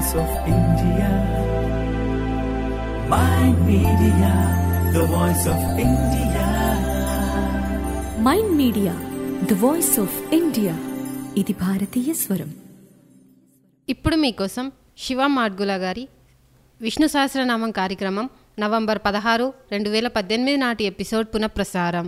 voice of India. Mind Media, the voice of India. Mind Media the voice of India ఇది భారతీయ స్వరం ఇప్పుడు మీకోసం శివ మాడ్గుల గారి విష్ణు సహస్రనామం కార్యక్రమం నవంబర్ పదహారు రెండు వేల పద్దెనిమిది నాటి ఎపిసోడ్ పునఃప్రసారం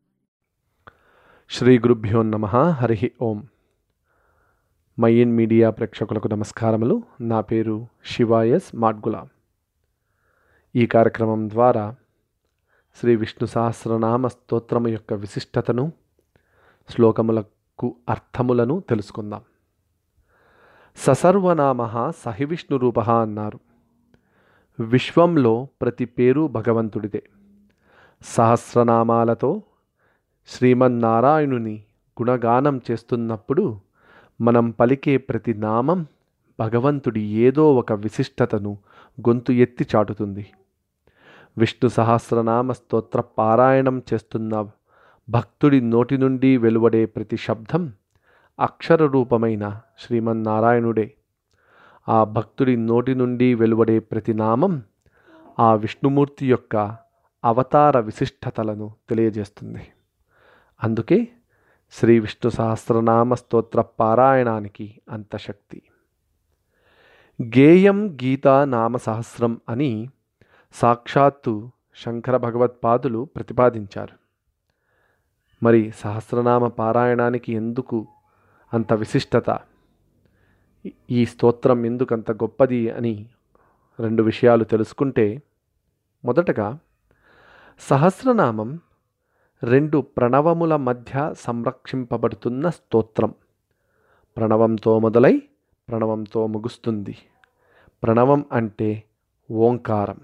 శ్రీ గురుభ్యో నమ హరి ఓం మైన్ మీడియా ప్రేక్షకులకు నమస్కారములు నా పేరు శివాయస్ మాడ్గుల ఈ కార్యక్రమం ద్వారా శ్రీ విష్ణు సహస్రనామ స్తోత్రము యొక్క విశిష్టతను శ్లోకములకు అర్థములను తెలుసుకుందాం ససర్వనామ సహి విష్ణు రూప అన్నారు విశ్వంలో ప్రతి పేరు భగవంతుడిదే సహస్రనామాలతో శ్రీమన్నారాయణుని గుణగానం చేస్తున్నప్పుడు మనం పలికే ప్రతి నామం భగవంతుడి ఏదో ఒక విశిష్టతను గొంతు ఎత్తి చాటుతుంది విష్ణు సహస్రనామ స్తోత్ర పారాయణం చేస్తున్న భక్తుడి నోటి నుండి వెలువడే ప్రతి శబ్దం అక్షర రూపమైన శ్రీమన్నారాయణుడే ఆ భక్తుడి నోటి నుండి వెలువడే ప్రతి నామం ఆ విష్ణుమూర్తి యొక్క అవతార విశిష్టతలను తెలియజేస్తుంది అందుకే శ్రీ విష్ణు సహస్రనామ స్తోత్ర పారాయణానికి అంత శక్తి గేయం గీతా నామ సహస్రం అని సాక్షాత్తు శంకర భగవత్పాదులు ప్రతిపాదించారు మరి సహస్రనామ పారాయణానికి ఎందుకు అంత విశిష్టత ఈ స్తోత్రం ఎందుకు అంత గొప్పది అని రెండు విషయాలు తెలుసుకుంటే మొదటగా సహస్రనామం రెండు ప్రణవముల మధ్య సంరక్షింపబడుతున్న స్తోత్రం ప్రణవంతో మొదలై ప్రణవంతో ముగుస్తుంది ప్రణవం అంటే ఓంకారం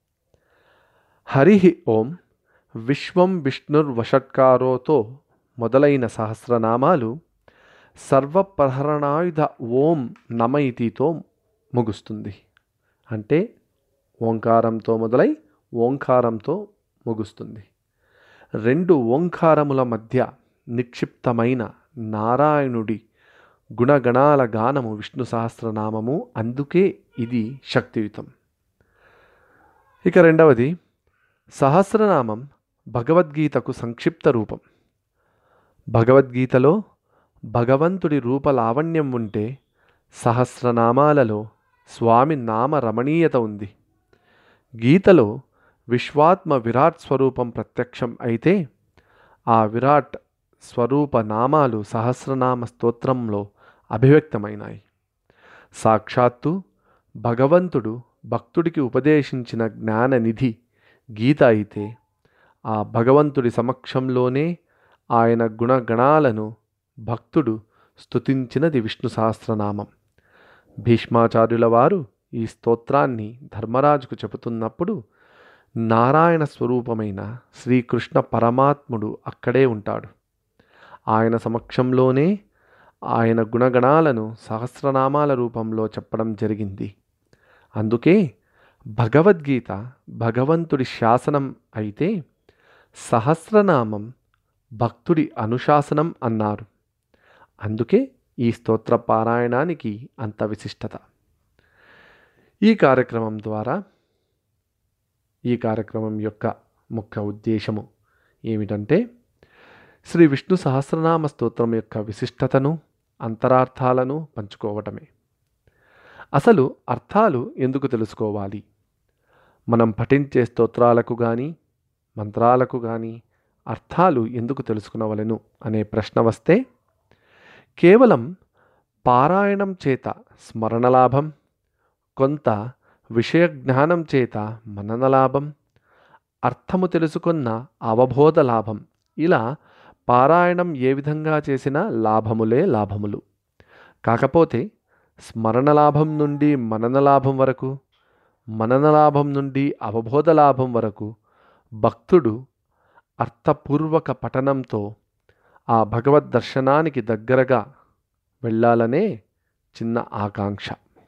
హరి ఓం విశ్వం విష్ణుర్వషట్కారోతో మొదలైన సహస్రనామాలు సర్వప్రహరణాయుధ ఓం నమ ఇతితో ముగుస్తుంది అంటే ఓంకారంతో మొదలై ఓంకారంతో ముగుస్తుంది రెండు ఓంకారముల మధ్య నిక్షిప్తమైన నారాయణుడి గుణగణాల గానము విష్ణు సహస్రనామము అందుకే ఇది శక్తియుతం ఇక రెండవది సహస్రనామం భగవద్గీతకు సంక్షిప్త రూపం భగవద్గీతలో భగవంతుడి రూపలావణ్యం ఉంటే సహస్రనామాలలో స్వామి నామ రమణీయత ఉంది గీతలో విశ్వాత్మ విరాట్ స్వరూపం ప్రత్యక్షం అయితే ఆ విరాట్ స్వరూప నామాలు సహస్రనామ స్తోత్రంలో అభివ్యక్తమైనాయి సాక్షాత్తు భగవంతుడు భక్తుడికి ఉపదేశించిన జ్ఞాననిధి గీత అయితే ఆ భగవంతుడి సమక్షంలోనే ఆయన గుణగణాలను భక్తుడు స్తుతించినది విష్ణు సహస్రనామం భీష్మాచార్యుల వారు ఈ స్తోత్రాన్ని ధర్మరాజుకు చెబుతున్నప్పుడు నారాయణ స్వరూపమైన శ్రీకృష్ణ పరమాత్ముడు అక్కడే ఉంటాడు ఆయన సమక్షంలోనే ఆయన గుణగణాలను సహస్రనామాల రూపంలో చెప్పడం జరిగింది అందుకే భగవద్గీత భగవంతుడి శాసనం అయితే సహస్రనామం భక్తుడి అనుశాసనం అన్నారు అందుకే ఈ స్తోత్ర పారాయణానికి అంత విశిష్టత ఈ కార్యక్రమం ద్వారా ఈ కార్యక్రమం యొక్క ముఖ్య ఉద్దేశము ఏమిటంటే శ్రీ విష్ణు సహస్రనామ స్తోత్రం యొక్క విశిష్టతను అంతరార్థాలను పంచుకోవటమే అసలు అర్థాలు ఎందుకు తెలుసుకోవాలి మనం పఠించే స్తోత్రాలకు కానీ మంత్రాలకు కానీ అర్థాలు ఎందుకు తెలుసుకునవలెను అనే ప్రశ్న వస్తే కేవలం పారాయణం చేత స్మరణ లాభం కొంత విషయ జ్ఞానం చేత మనన లాభం అర్థము తెలుసుకున్న అవబోధ లాభం ఇలా పారాయణం ఏ విధంగా చేసినా లాభములే లాభములు కాకపోతే స్మరణ లాభం నుండి మనన లాభం వరకు మనన లాభం నుండి అవబోధ లాభం వరకు భక్తుడు అర్థపూర్వక పఠనంతో ఆ భగవద్ దర్శనానికి దగ్గరగా వెళ్ళాలనే చిన్న ఆకాంక్ష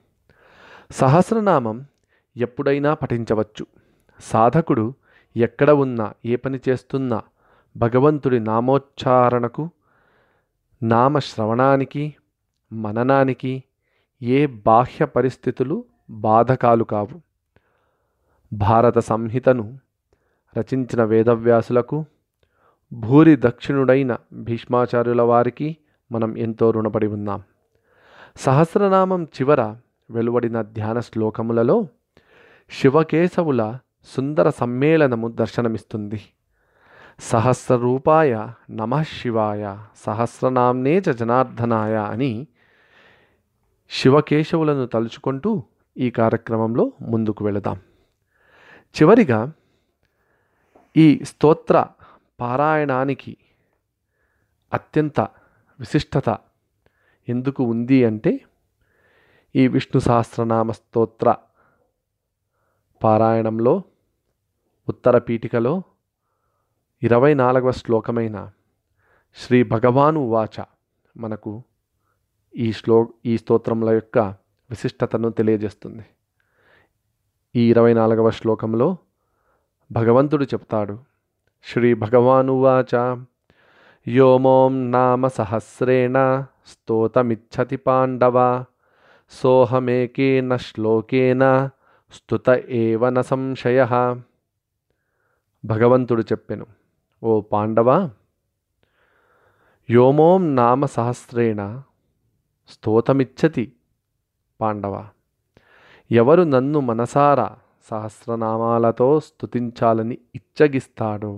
సహస్రనామం ఎప్పుడైనా పఠించవచ్చు సాధకుడు ఎక్కడ ఉన్నా ఏ పని చేస్తున్నా భగవంతుడి నామోచ్చారణకు నామ శ్రవణానికి మననానికి ఏ బాహ్య పరిస్థితులు బాధకాలు కావు భారత సంహితను రచించిన వేదవ్యాసులకు భూరి దక్షిణుడైన భీష్మాచార్యుల వారికి మనం ఎంతో రుణపడి ఉన్నాం సహస్రనామం చివర వెలువడిన ధ్యాన శ్లోకములలో శివకేశవుల సుందర సమ్మేళనము దర్శనమిస్తుంది సహస్రరూపాయ నమ శివాయ సహస్రనామ్నే చ జనార్దనాయ అని శివకేశవులను తలుచుకుంటూ ఈ కార్యక్రమంలో ముందుకు వెళదాం చివరిగా ఈ స్తోత్ర పారాయణానికి అత్యంత విశిష్టత ఎందుకు ఉంది అంటే ఈ విష్ణు సహస్రనామ స్తోత్ర పారాయణంలో ఉత్తర పీఠికలో ఇరవై నాలుగవ శ్లోకమైన శ్రీ భగవాను వాచ మనకు ఈ శ్లో ఈ స్తోత్రముల యొక్క విశిష్టతను తెలియజేస్తుంది ఈ ఇరవై నాలుగవ శ్లోకంలో భగవంతుడు చెప్తాడు శ్రీ భగవానువాచ యోమోం నామ సహస్రేణ స్తోతమిచ్చతి పాండవ సోహమేకేన శ్లోకేన స్తుత ఏవ న సంశయ భగవంతుడు చెప్పెను ఓ పాండవ యోమోం నామ సహస్రేణ స్తోతమిచ్చతి పాండవ ఎవరు నన్ను మనసారా సహస్రనామాలతో స్తుతించాలని ఇచ్చగిస్తాడో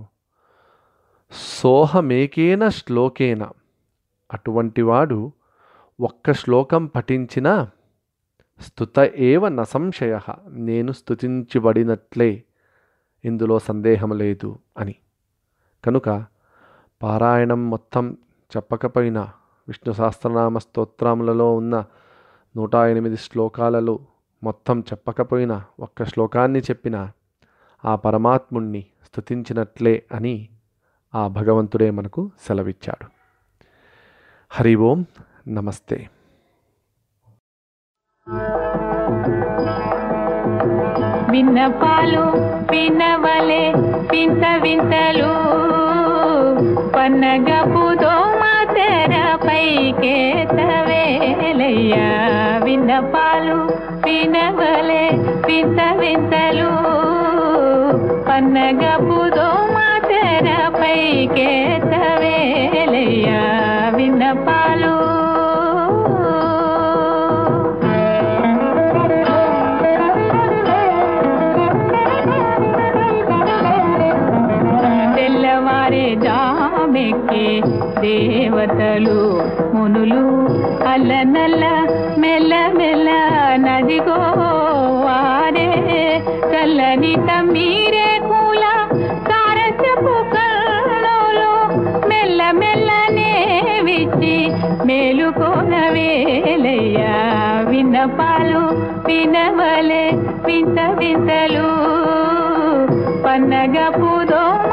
సోహమేకేన శ్లోకేన అటువంటివాడు ఒక్క శ్లోకం పఠించినా స్తుత ఏవ న సంశయ నేను స్తుతించబడినట్లే ఇందులో సందేహం లేదు అని కనుక పారాయణం మొత్తం చెప్పకపోయినా విష్ణు సహస్రనామ స్తోత్రములలో ఉన్న నూట ఎనిమిది శ్లోకాలలో మొత్తం చెప్పకపోయినా ఒక్క శ్లోకాన్ని చెప్పినా ఆ పరమాత్ముణ్ణి స్తుతించినట్లే అని ఆ భగవంతుడే మనకు సెలవిచ్చాడు హరి ఓం నమస్తే విన్నపాలు వినవలే వింత వింతలు పన్నగపు దోమ తెరపైకేతవేలయ్యా విన్నపాలు వినవలే వింత వింతలు పన్నగపు దోమ తెరపైకేతవేలయ్యా విన్నపాలు తెల్లవారే జామెక్కి దేవతలు మునులు అల్లనల్ల మెల్ల మెల్ల నదిగో వారే చల్లని తమ్మీరే కూల సారసపు కళ్ళలో మెల్ల మెల్లనే విచ్చి మేలుకోనవేలయ్యా విన్నపాలు వినవలే వింత వింతలు పన్నగపు దోమ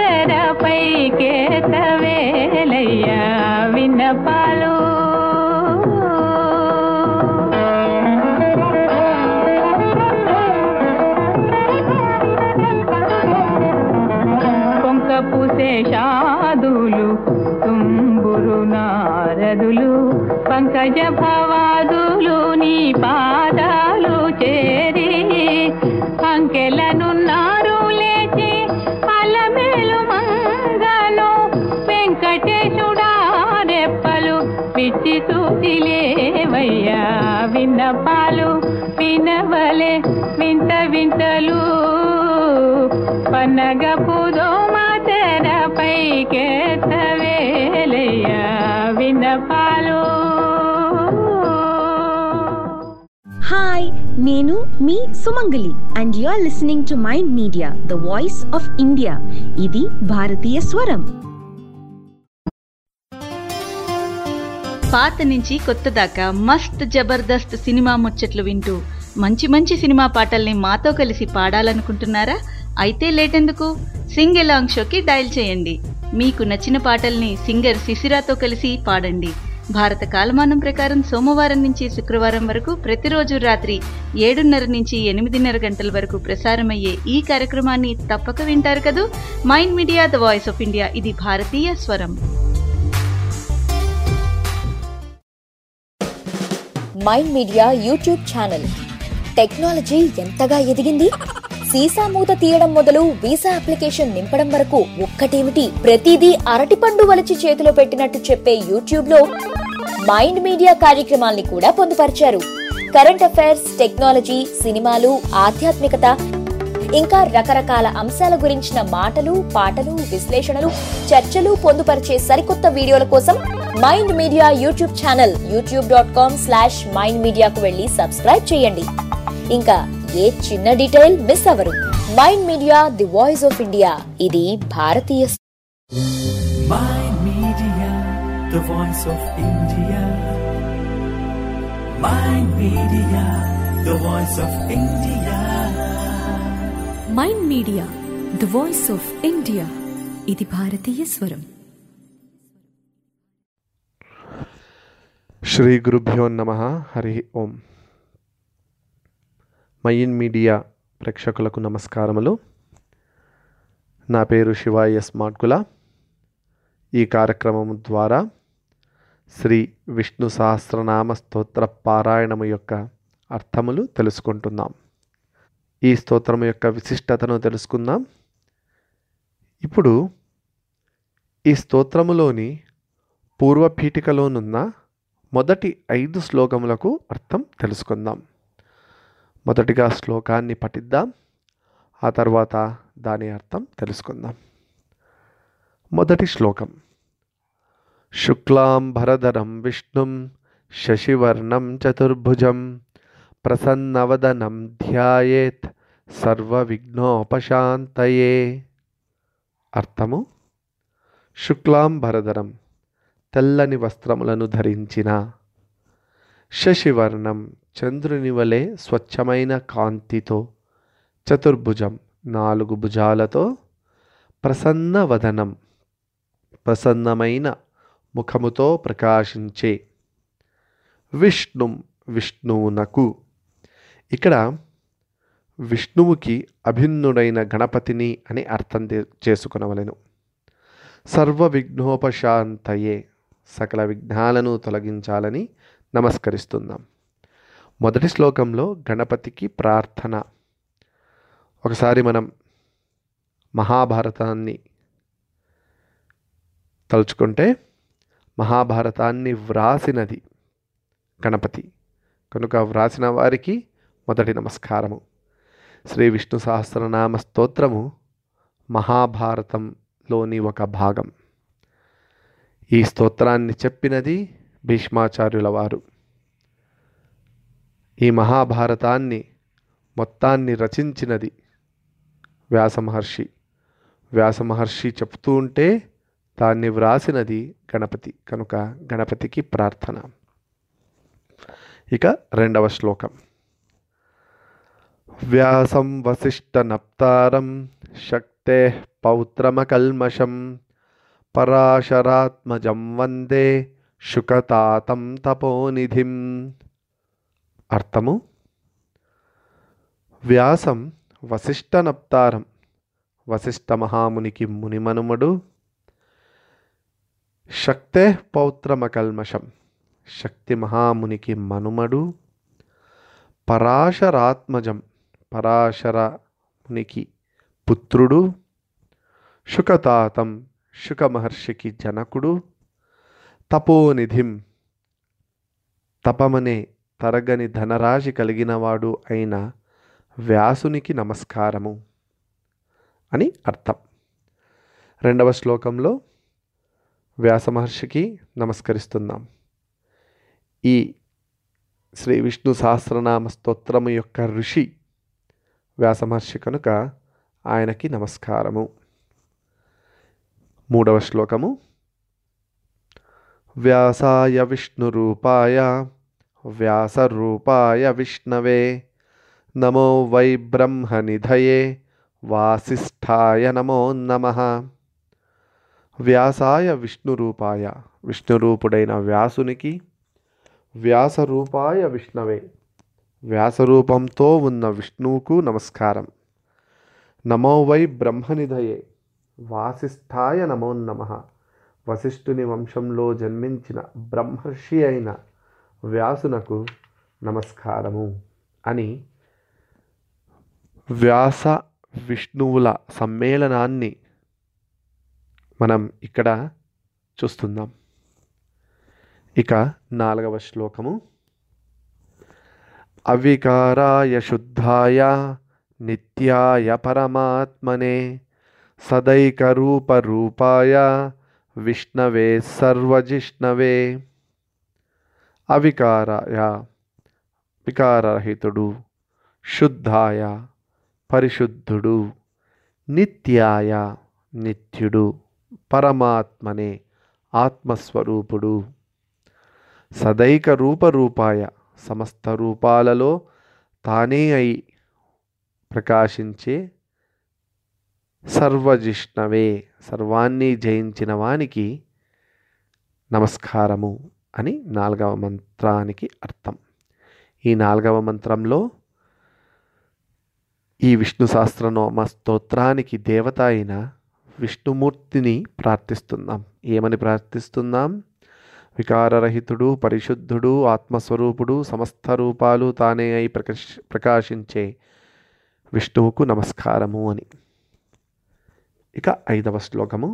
తెరపైకేతవేలయ్యా విన్నపాలు కొంక పూసే షాదులు తుంబురు నారదులు పంకజ భవాదులు నీ పాదాలు చేరి అంకెలనున్నారు లేచి అలమేలు మంగను వెంకటేశుడా రెప్పలు పిచ్చి చూసిలేవయ్యా విన్నపాలు వినవలే వింత వింతలు పన్నగపు దోమ తెరపైకేతవేలయ్యా విన్నపాలు హాయ్ నేను మీ Sumangali and you are listening to Mind Media the voice of India ఇది భారతీయ స్వరం పాత నుంచి కొత్త దాకా మస్త్ జబర్దస్త్ సినిమా ముచ్చట్లు వింటూ మంచి మంచి సినిమా పాటల్ని మాతో కలిసి పాడాలనుకుంటున్నారా అయితే లేటెందుకు సింగ్ ఎలాంగ్ షోకి డయల్ చేయండి మీకు నచ్చిన పాటల్ని సింగర్ శిశిరాతో కలిసి పాడండి భారత కాలమానం ప్రకారం సోమవారం నుంచి శుక్రవారం వరకు ప్రతిరోజు రాత్రి ఏడున్నర నుంచి ఎనిమిదిన్నర గంటల వరకు ప్రసారమయ్యే ఈ కార్యక్రమాన్ని తప్పక వింటారు కదూ Mind Media the voice of India ఇది భారతీయ స్వరం Mind Media YouTube channel technology ఎంతగా ఎదిగింది సీసా మూత తీయడం మొదలు వీసా అప్లికేషన్ నింపడం వరకు ఒక్కటేమిటి ప్రతిదీ అరటిపండు వలిచి చేతిలో పెట్టినట్టు చెప్పే యూట్యూబ్ లో మైండ్ మీడియా కార్యక్రమాల్ని కూడా పొందుపరిచారు కరెంట్ అఫైర్స్ టెక్నాలజీ సినిమాలు ఆధ్యాత్మికత ఇంకా రకరకాల అంశాల గురించిన మాటలు పాటలు విశ్లేషణలు చర్చలు పొందుపరిచే సరికొత్త వీడియోల కోసం Mind Media YouTube channel YouTube dot com slash Mind మీడియాకు వెళ్ళి సబ్స్క్రైబ్ చేయండి ఇంకా ఏ చిన్న డీటెయిల్ మిస్ అవ్వరు Mind Media the voice of India ఇది భారతీయ Mind Media, the voice of India. Mind Media, the voice of India. Mind Media the voice of India ఇది భారతీయ స్వరం శ్రీ గురుభ్యో నమ హరి ఓం మయిన్ మీడియా ప్రేక్షకులకు నమస్కారములు నా పేరు శివాయ స్మార్ట్కుల ఈ కార్యక్రమం ద్వారా శ్రీ విష్ణు సహస్రనామ స్తోత్ర పారాయణము యొక్క అర్థములు తెలుసుకుంటున్నాం ఈ స్తోత్రం యొక్క విశిష్టతను తెలుసుకుందాం ఇప్పుడు ఈ స్తోత్రములోని పూర్వపీఠికలోనున్న మొదటి ఐదు శ్లోకములకు అర్థం తెలుసుకుందాం మొదటిగా శ్లోకాన్ని పఠిద్దాం ఆ తర్వాత దాని అర్థం తెలుసుకుందాం మొదటి శ్లోకం శుక్లాంబరధరం విష్ణుం శశివర్ణం చతుర్భుజం ప్రసన్నవదనం ధ్యాయేత్ సర్వవిఘ్నోపశాంతయే అర్థము శుక్లాంబరధరం తెల్లని వస్త్రములను ధరించిన శశివర్ణం చంద్రుని వలె స్వచ్ఛమైన కాంతితో చతుర్భుజం నాలుగు భుజాలతో ప్రసన్న వదనం ప్రసన్నమైన ముఖముతో ప్రకాశించే విష్ణు విష్ణువునకు ఇక్కడ విష్ణువుకి అభిన్నుడైన గణపతిని అని అర్థం తే- చేసుకొనవలెను సర్వ విఘ్నోపశాంతయే సకల విఘ్నాలను తొలగించాలని నమస్కరిస్తున్నాం మొదటి శ్లోకంలో గణపతికి ప్రార్థన ఒకసారి మనం మహాభారతాన్ని తలుచుకుంటే మహాభారతాన్ని వ్రాసినది గణపతి కనుక వ్రాసిన వారికి మొదటి నమస్కారము శ్రీ విష్ణు సహస్రనామ స్తోత్రము మహాభారతంలోని ఒక భాగం ఈ స్తోత్రాన్ని చెప్పినది భీష్మాచార్యుల వారు ఈ మహాభారతాన్ని మొత్తాన్ని రచించినది వ్యాసమహర్షి వ్యాసమహర్షి చెప్తూ ఉంటే దాన్ని వ్రాసినది గణపతి కనుక గణపతికి ప్రార్థన ఇక రెండవ శ్లోకం వ్యాసం వసిష్ఠనప్తారం శక్తే పౌత్రమకల్మషం పరాశరాత్మజం వందే శుకతాతం తపోనిధిం అర్థము వ్యాసం వసిష్ఠనప్తారం వసిష్ఠ మహామునికి మునిమనుమడు శక్తే పౌత్రమకల్మషం శక్తి మహామునికి మనుమడు పరాశరాత్మజం పరాశర మునికి పుత్రుడు శుకతాతం శుక మహర్షికి జనకుడు తపోనిధిం తపమనే తరగని ధనరాశి కలిగినవాడు అయిన వ్యాసునికి నమస్కారము అని అర్థం రెండవ శ్లోకంలో వ్యాస మహర్షికి నమస్కరిస్తున్నాం ఈ శ్రీ విష్ణు సహస్రనామ స్తోత్రము యొక్క ఋషి వ్యాస మహర్షి కనుక ఆయనకి నమస్కారము మూడవ శ్లోకము వ్యాసాయ విష్ణురూపాయ వ్యాసరూపాయ విష్ణవే నమో వై బ్రహ్మనిధయే వాసిష్ఠాయ నమో నమః వ్యాసాయ విష్ణురూపాయ విష్ణురూపుడైన వ్యాసునికి వ్యాసరూపాయ విష్ణవే వ్యాసరూపంతో ఉన్న విష్ణువుకు నమస్కారం నమో వై బ్రహ్మనిధయే వాసిష్ఠాయ నమో నమ వశిష్ఠుని వంశంలో జన్మించిన బ్రహ్మర్షి అయిన వ్యాసునకు నమస్కారము అని వ్యాస విష్ణువుల సమ్మేళనాన్ని మనం ఇక్కడ చూస్తున్నాం ఇక నాలుగవ శ్లోకము అవికారాయ శుద్ధాయ నిత్యాయ పరమాత్మనే సదైకరూపరూపాయ విష్ణవే సర్వజిష్ణవే అవికారాయ వికారరహితుడు శుద్ధాయ పరిశుద్ధుడు నిత్యాయ నిత్యుడు పరమాత్మనే ఆత్మస్వరూపుడు సదైక రూపరూపాయ సమస్త రూపాలలో తానే అయి ప్రకాశించే సర్వజిష్ణవే సర్వాన్ని జయించిన వానికి నమస్కారము అని నాలుగవ మంత్రానికి అర్థం ఈ నాలుగవ మంత్రంలో ఈ విష్ణు సహస్రనామ స్తోత్రానికి దేవత అయిన విష్ణుమూర్తిని ప్రార్థిస్తున్నాం ఏమని ప్రార్థిస్తున్నాం వికారరహితుడు పరిశుద్ధుడు ఆత్మస్వరూపుడు సమస్త రూపాలు తానే అయి ప్రకాశ ప్రకాశించే విష్ణువుకు నమస్కారము అని ఇక ఐదవ శ్లోకము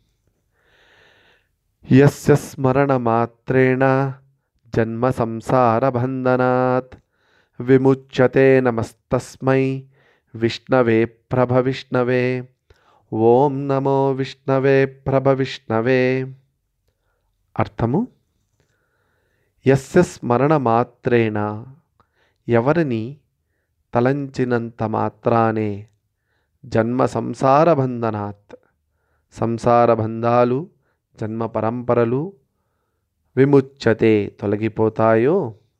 యస్య స్మరణ మాత్రేణ జన్మ సంసార బంధనాత్ విముచ్యతే నమస్తస్మై విష్ణవే ప్రభ విష్ణవే ఓం నమో విష్ణవే ప్రభ విష్ణవే అర్థము యస్య స్మరణ మాత్రేణ ఎవరిని తలంచినంత మాత్రానే జన్మ సంసార బంధనాత్ సంసార బంధాలు జన్మ పరంపరలు విముచ్యతే తొలగిపోతాయో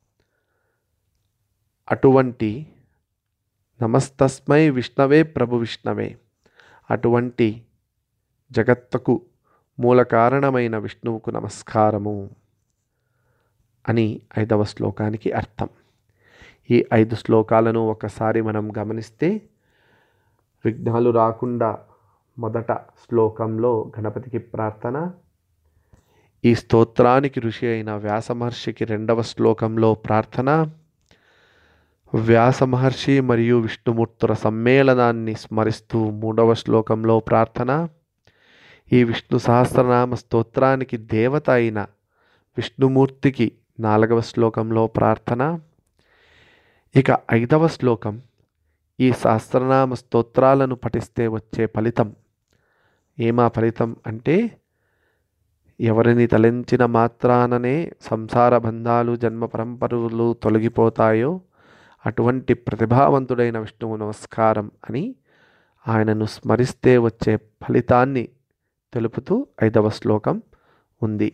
అటువంటి నమస్తస్మై విష్ణవే ప్రభు విష్ణవే అటువంటి జగత్తుకు మూల కారణమైన విష్ణువుకు నమస్కారము అని ఐదవ శ్లోకానికి అర్థం ఈ ఐదు శ్లోకాలను ఒకసారి మనం గమనిస్తే విఘ్నాలు రాకుండా మొదట శ్లోకంలో గణపతికి ప్రార్థన ఈ స్తోత్రానికి ఋషి అయిన వ్యాస మహర్షికి రెండవ శ్లోకంలో ప్రార్థన వ్యాస మహర్షి మరియు విష్ణుమూర్తుల సమ్మేళనాన్ని స్మరిస్తూ మూడవ శ్లోకంలో ప్రార్థన ఈ విష్ణు సహస్రనామ స్తోత్రానికి దేవత అయిన విష్ణుమూర్తికి నాలుగవ శ్లోకంలో ప్రార్థన ఇక ఐదవ శ్లోకం ఈ సహస్రనామ స్తోత్రాలను పఠిస్తే వచ్చే ఫలితం ఏమా ఫలితం అంటే ఎవరిని తలంచిన మాత్రాననే సంసార బంధాలు జన్మ పరంపరలు తొలగిపోతాయో అటువంటి ప్రతిభావంతుడైన విష్ణువు నమస్కారం అని ఆయనను స్మరిస్తే వచ్చే ఫలితాన్ని తెలుపుతూ ఐదవ శ్లోకం ఉంది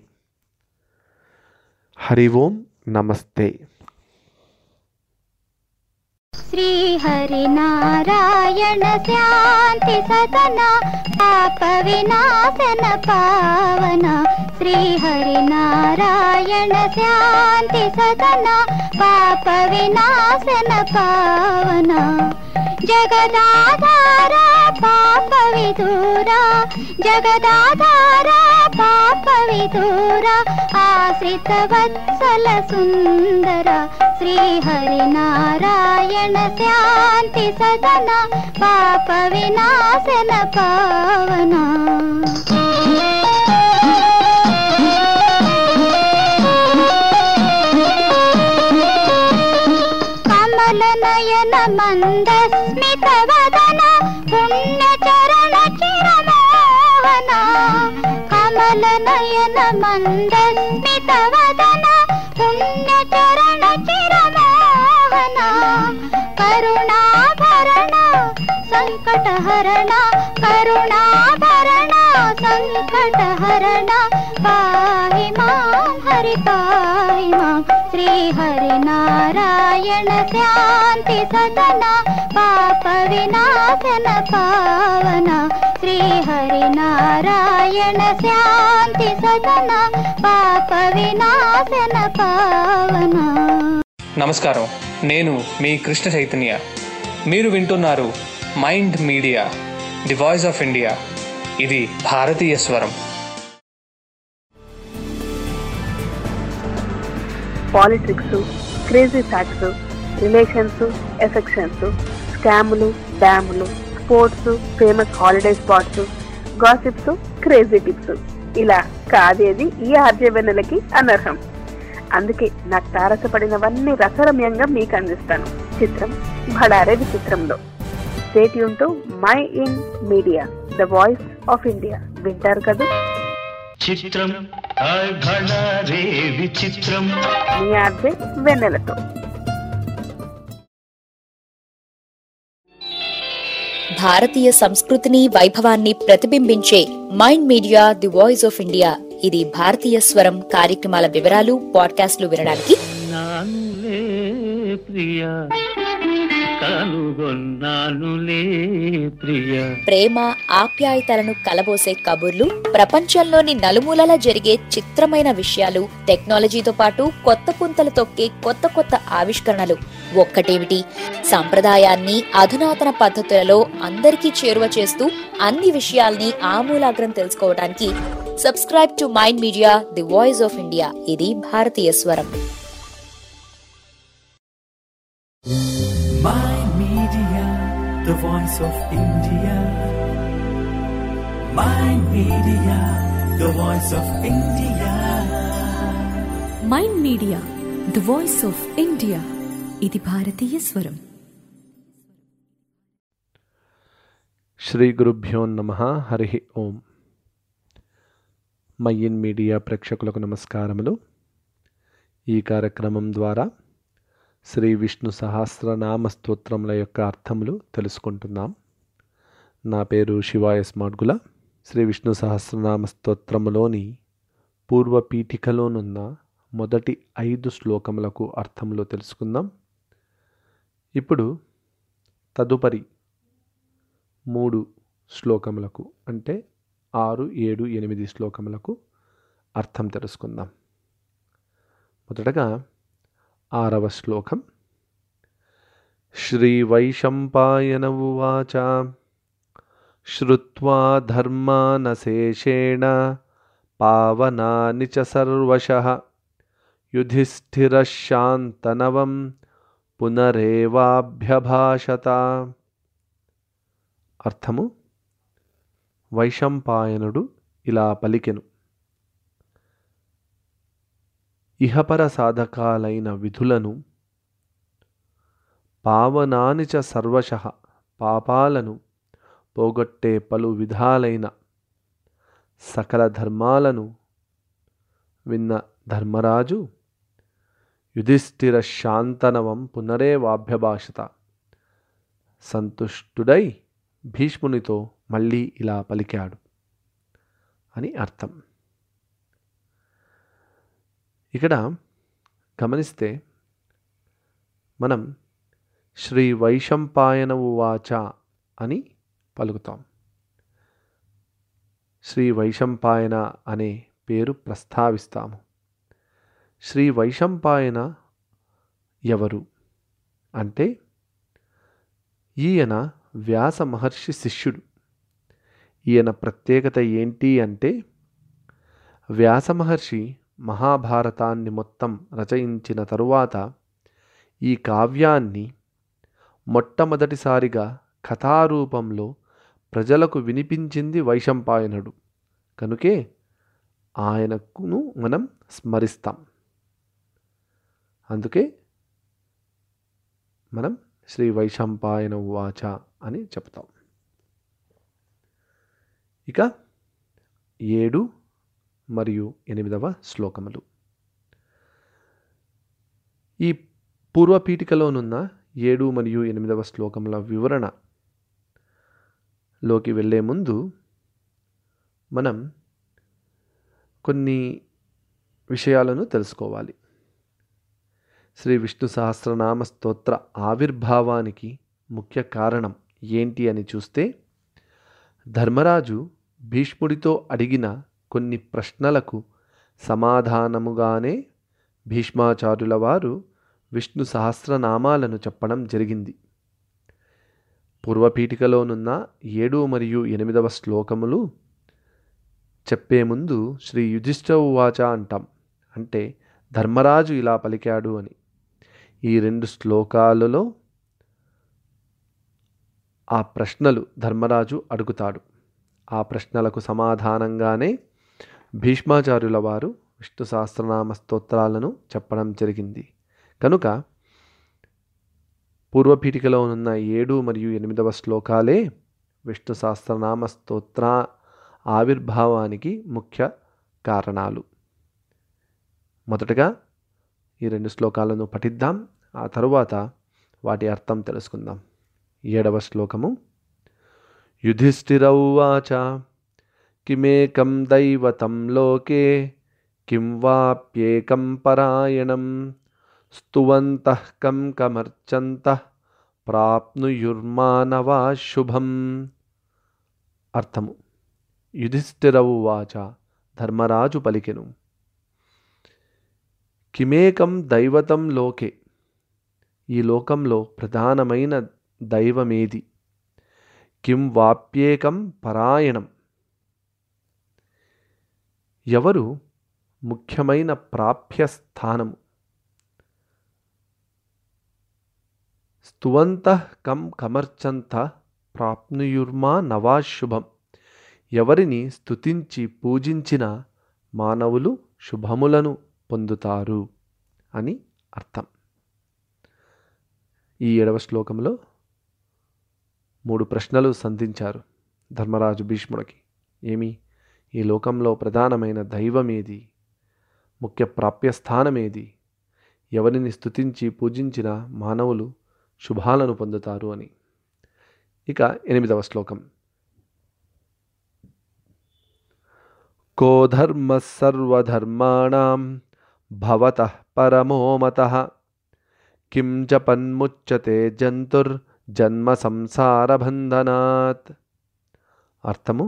హరి ఓం నమస్తే श्रीहरिनारायण शान्ति सदना पाप विनाशन पावना श्रीहरिनारायण शान्ति सदना पाप विनाशन पावना जगदाधारा पाप विदूरा जगदाधारा पाप विदूरा आश्रित वत्सल सुन्दर श्रीहरिनारायण शान्ति सदना पाप विनाशन पावना कमलनयन मन्दस्मितवदन पुण्यचरण चिरमोहना कमलनयन मन्दस्मितवदन पुण्यचरण चिरमोहना करुणाभरण सङ्कटहरण करुणाभरण सङ्कटहरण पाहि मां हरि पाहि मां श्रीहरिनारायण शान्ति सदना पाप विनाशन पावना श्रीहरिनारायण शान्ति सदना पाप विनाशन पावना నమస్కారం నేను మీ కృష్ణ చైతన్య మీరు వింటున్నారు Mind Media the voice of India ఇది భారతీయ స్వరం politics crazy facts relations affections స్కాములు డ్యాములు sports famous holiday spots gossips crazy tips ఇలా కాదేది ఈ ఆర్జవెన్నెలకి అనర్హం అందుకే నాకు తారసపడినవన్నీ రసరమ్యంగా మీకు అందిస్తాను చిత్రం భడారే విచిత్రంలో stay tuned to Mind Media the voice of India వింటారు కదా చిత్రం హాయ్ భళా రే విచిత్రం మీ ఆర్జే వెన్నెలతో భారతీయ సంస్కృతిని వైభవాన్ని ప్రతిబింబించే Mind Media the voice of India ఇది భారతీయ స్వరం కార్యక్రమాల వివరాలు పాడ్కాస్ట్లు వినడానికి నానులే ప్రియ కనుగొన్నానులే ప్రియ ప్రేమ ఆప్యాయతలను కలబోసే కబుర్లు ప్రపంచంలోని నలుమూలలా జరిగే చిత్రమైన విషయాలు టెక్నాలజీతో పాటు కొత్త పుంతలు తొక్కే కొత్త కొత్త ఆవిష్కరణలు ఒక్కటేమిటి సంప్రదాయాన్ని అధునాతన పద్ధతులలో అందరికీ చేరువ చేస్తూ అన్ని విషయాల్ని ఆమూలాగ్రం తెలుసుకోవడానికి subscribe to Mind Media the voice of India ఇది భారతీయ స్వరం My Media, the voice of India. My Media, the voice of India. Mind Media the voice of India ఇది భారతీయ స్వరం శ్రీ గురుభ్యో నమ హరి ఓం మయ్యిన్ మీడియా ప్రేక్షకులకు నమస్కారములు ఈ కార్యక్రమం ద్వారా శ్రీ విష్ణు సహస్రనామ స్తోత్రముల యొక్క అర్థములు తెలుసుకుంటున్నాం నా పేరు శివాయ స్మార్ట్గుల శ్రీ విష్ణు సహస్రనామ స్తోత్రములోని పూర్వ పీఠికలోనున్న మొదటి ఐదు శ్లోకములకు అర్థములు తెలుసుకుందాం ఇప్పుడు తదుపరి మూడు శ్లోకములకు అంటే ఆరు ఏడు ఎనిమిది శ్లోకములకు అర్థం తెలుసుకుందాం మొదటగా ఆరవ శ్లోకం శ్రీవైశంపాయన ఉవాచ శ్రుత్వా ధర్మానశేషేణ పావనాని చ సర్వశః యుధిష్ఠిరశాంతనవం పునరేవాభ్యభాషత అర్థము వైశంపాయనుడు ఇలా పలికెను ఇహపర సాధకాలైన విధులను పావనాని చ సర్వశ పాపాలను పోగొట్టే పలు విధాలైన సకల ధర్మాలను విన్న ధర్మరాజు యుధిష్ఠిర శాంతనవం పునరేవాభ్యభాషత సంతుష్టుడై భీష్మునితో మళ్ళీ ఇలా పలికాడు అని అర్థం ఇక్కడ గమనిస్తే మనం శ్రీ వైశంపాయన ఉవాచ అని పలుకుతాం శ్రీ వైశంపాయన అనే పేరు ప్రస్తావిస్తాము శ్రీ వైశంపాయన ఎవరు అంటే ఈయన వ్యాస మహర్షి శిష్యుడు ఈయన ప్రత్యేకత ఏంటి అంటే వ్యాస మహర్షి మహాభారతాన్ని మొత్తం రచయించిన తరువాత ఈ కావ్యాన్ని మొట్టమొదటిసారిగా కథారూపంలో ప్రజలకు వినిపించింది వైశంపాయనుడు కనుకే ఆయనకును మనం స్మరిస్తాం అందుకే మనం శ్రీ వైశంపాయన వాచ అని చెప్తాం ఇక ఏడు మరియు ఎనిమిదవ శ్లోకములు ఈ పూర్వపీఠికలోనున్న ఏడు మరియు ఎనిమిదవ శ్లోకముల వివరణ లోకి వెళ్ళే ముందు మనం కొన్ని విషయాలను తెలుసుకోవాలి శ్రీ విష్ణు సహస్రనామ స్తోత్ర ఆవిర్భావానికి ముఖ్య కారణం ఏంటి అని చూస్తే ధర్మరాజు భీష్ముడితో అడిగిన కొన్ని ప్రశ్నలకు సమాధానముగానే భీష్మాచార్యుల వారు విష్ణు సహస్రనామాలను చెప్పడం జరిగింది పూర్వపీఠికలోనున్న ఏడు మరియు ఎనిమిదవ శ్లోకములు చెప్పే ముందు శ్రీ యుధిష్ఠ ఉవాచ అంటాం అంటే ధర్మరాజు ఇలా పలికాడు అని ఈ రెండు శ్లోకాలలో ఆ ప్రశ్నలు ధర్మరాజు అడుగుతాడు ఆ ప్రశ్నలకు సమాధానంగానే భీష్మాచార్యుల వారు విష్ణు సహస్రనామ స్తోత్రాలను చెప్పడం జరిగింది కనుక పూర్వపీఠికలో ఉన్న ఏడు మరియు ఎనిమిదవ శ్లోకాలే విష్ణు సహస్రనామ స్తోత్ర ఆవిర్భావానికి ముఖ్య కారణాలు మొదటగా ఈ రెండు శ్లోకాలను పఠిద్దాం ఆ తరువాత వాటి అర్థం తెలుసుకుందాం ఏడవ శ్లోకము యుధిష్ఠిరౌవాచ కిమేకం దైవతం లోకే కిం వాప్యేకం పరాయణం స్తువంతః కం కమర్చంతః ప్రాప్నుయుర్మానవా శుభం అర్థము యుధిష్ఠిరౌవాచ ధర్మరాజు పలికెను కిమేకం దైవతం లోకే ఈ లోకంలో ప్రధానమైన దైవమేది కిం వాప్యేకం పరాయణం ఎవరు ముఖ్యమైన ప్రాప్య స్థానము స్తువంత కం కమర్చంత ప్రాప్నుయుర్మా నవాశుభం ఎవరిని స్తుతించి పూజించిన మానవులు శుభములను పొందుతారు అని అర్థం ఈ ఏడవ శ్లోకంలో మూడు ప్రశ్నలు సంధించారు ధర్మరాజు భీష్ముడికి ఏమి ఈ లోకంలో ప్రధానమైన దైవమేది ముఖ్య ప్రాప్యస్థానమేది ఎవరిని స్తుతించి పూజించిన మానవులు శుభాలను పొందుతారు అని ఇక ఎనిమిదవ శ్లోకం కో ధర్మ సర్వధర్మాణం భవత పరమో మత కిం జపన్ముచ్యతే జంతుర్జన్మ సంసారబంధనాత్ అర్థము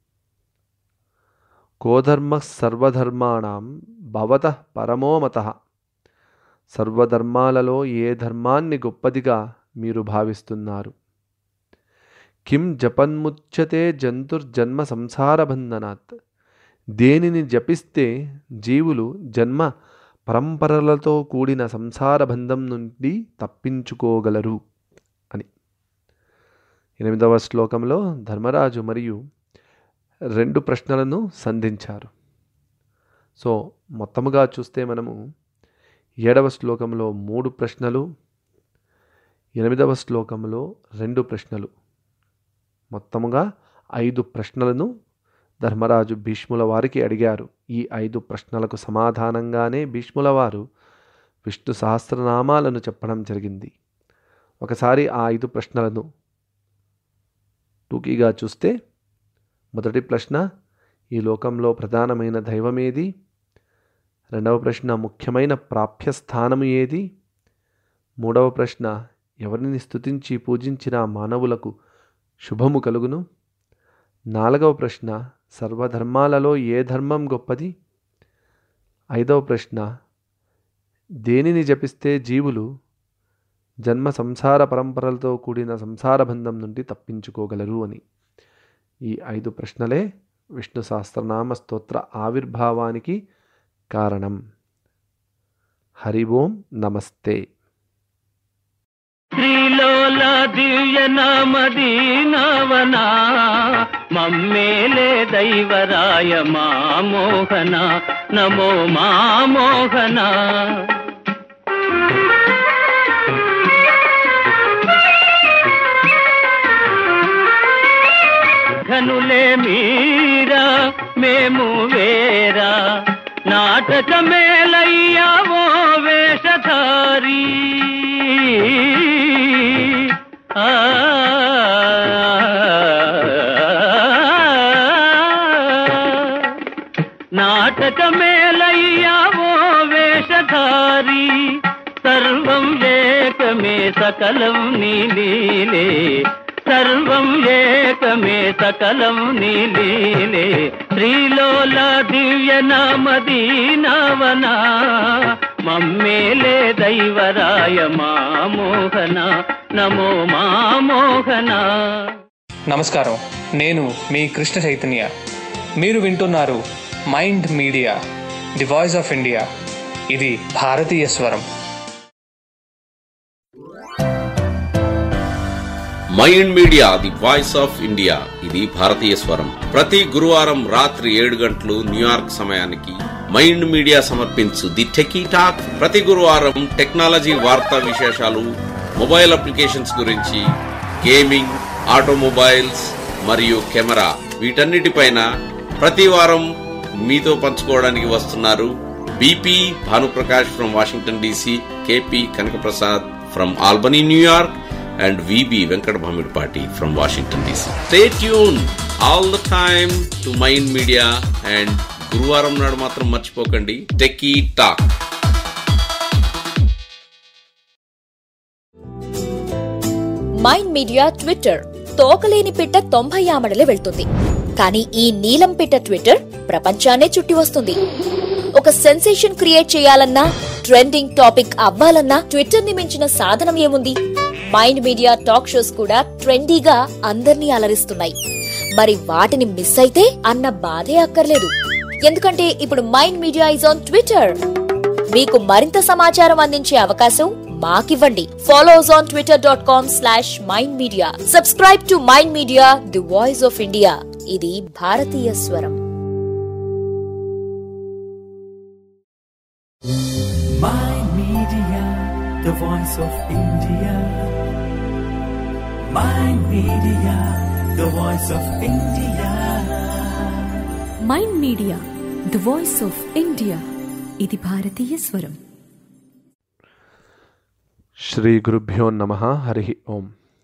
కోధర్మ సర్వధర్మాణం భవత పరమో మత సర్వధర్మాలలో ఏ ధర్మాన్ని గొప్పదిగా మీరు భావిస్తున్నారు కిం జపన్ముచ్యతే జంతుర్జన్మ సంసారబంధనాత్ దేనిని జపిస్తే జీవులు జన్మ పరంపరలతో కూడిన సంసార బంధం నుండి తప్పించుకోగలరు అని ఎనిమిదవ శ్లోకంలో ధర్మరాజు మరియు రెండు ప్రశ్నలను సంధించారు సో మొత్తముగా చూస్తే మనము ఏడవ శ్లోకంలో మూడు ప్రశ్నలు ఎనిమిదవ శ్లోకంలో రెండు ప్రశ్నలు మొత్తముగా ఐదు ప్రశ్నలను ధర్మరాజు భీష్ముల వారికి అడిగారు ఈ ఐదు ప్రశ్నలకు సమాధానంగానే భీష్ముల వారు విష్ణు సహస్రనామాలను చెప్పడం జరిగింది ఒకసారి ఆ ఐదు ప్రశ్నలను టూకీగా చూస్తే మొదటి ప్రశ్న ఈ లోకంలో ప్రధానమైన దైవమేది రెండవ ప్రశ్న ముఖ్యమైన ప్రాప్యస్థానము ఏది మూడవ ప్రశ్న ఎవరిని స్తుతించి పూజించిన మానవులకు శుభము కలుగును నాలుగవ ప్రశ్న సర్వధర్మాలలో ఏ ధర్మం గొప్పది ఐదవ ప్రశ్న దేనిని జపిస్తే జీవులు జన్మ సంసార పరంపరలతో కూడిన సంసార బంధం నుండి తప్పించుకోగలరు అని ఈ ఐదు ప్రశ్నలే విష్ణు సహస్రనామ స్తోత్ర ఆవిర్భావానికి కారణం హరి ఓం నమస్తే శ్రీలోల దివ్య నామదీనవనా మమ్మేలే దైవరాయ మా మోహన నమో మా మోహన ఘనులే మీరా మేము వేరా నాటకమేలయ్యా ఓ వేషధారీ ఆ నాటకమేలయ్యా ఓ వేషధారీ సర్వం ఏకమే సకలం నీలీలే సర్వం ఏకమే సకలం నీలీలే శ్రీలోల దివ్య నామదీనవనా మమ్మేలే దైవరాయ మా మోహన నమో మా మోహన నమస్కారం నేను మీ కృష్ణ చైతన్య మీరు వింటున్నారు Mind Media the voice of India ఇది భారతీయ స్వరం Mind Media the voice of India ఇది భారతీయ స్వరం ప్రతి గురువారం రాత్రి ఏడు గంటలు న్యూయార్క్ సమయానికి మైండ్ మీడియా సమర్పించు ది టెకీ టాక్ ప్రతి గురువారం టెక్నాలజీ వార్తా విశేషాలు మొబైల్ అప్లికేషన్స్ గురించి గేమింగ్ ఆటోమొబైల్స్ మరియు కెమెరా వీటన్నిటిపైన ప్రతి వారం మీతో పంచుకోవడానికి వస్తున్నారు BP Bhanuprakash from Washington DC KP Kanakaprasad from Albany New York and VB Venkat Bhamidpati from Washington DC. Stay tuned all the time to Mind Media and గురువారం నాడు మాత్రం మర్చిపోకండి techie talk Mind Media Twitter తోకలేని పిట్ట తొంభై ఆమడలే వెళ్తుంది కానీ ఈ నీలం పిట్ట ట్విట్టర్ ప్రపంచాన్నే చుట్టి వస్తుంది ఒక సెన్సేషన్ క్రియేట్ చేయాలన్నా ట్రెండింగ్ టాపిక్ అవ్వాలన్నా ట్విట్టర్ ని మించిన సాధనం ఏముంది మైండ్ మీడియా టాక్ షోస్ కూడా ట్రెండీగా అందర్నీ అలరిస్తున్నాయి మరి వాటిని మిస్ అయితే అన్న బాధే అక్కర్లేదు ఎందుకంటే ఇప్పుడు Mind Media is on Twitter మీకు మరింత సమాచారం అందించే అవకాశం మాకివ్వండి follow us on Twitter dot com slash Mind Media subscribe to Mind Media the voice of India ఇది భారతీయ స్వరం Mind Media, the voice of India. Mind Media, the voice of India. Mind Media the voice of India ఇది భారతీయ స్వరం శ్రీ గురుభ్యో నమ హరి ఓం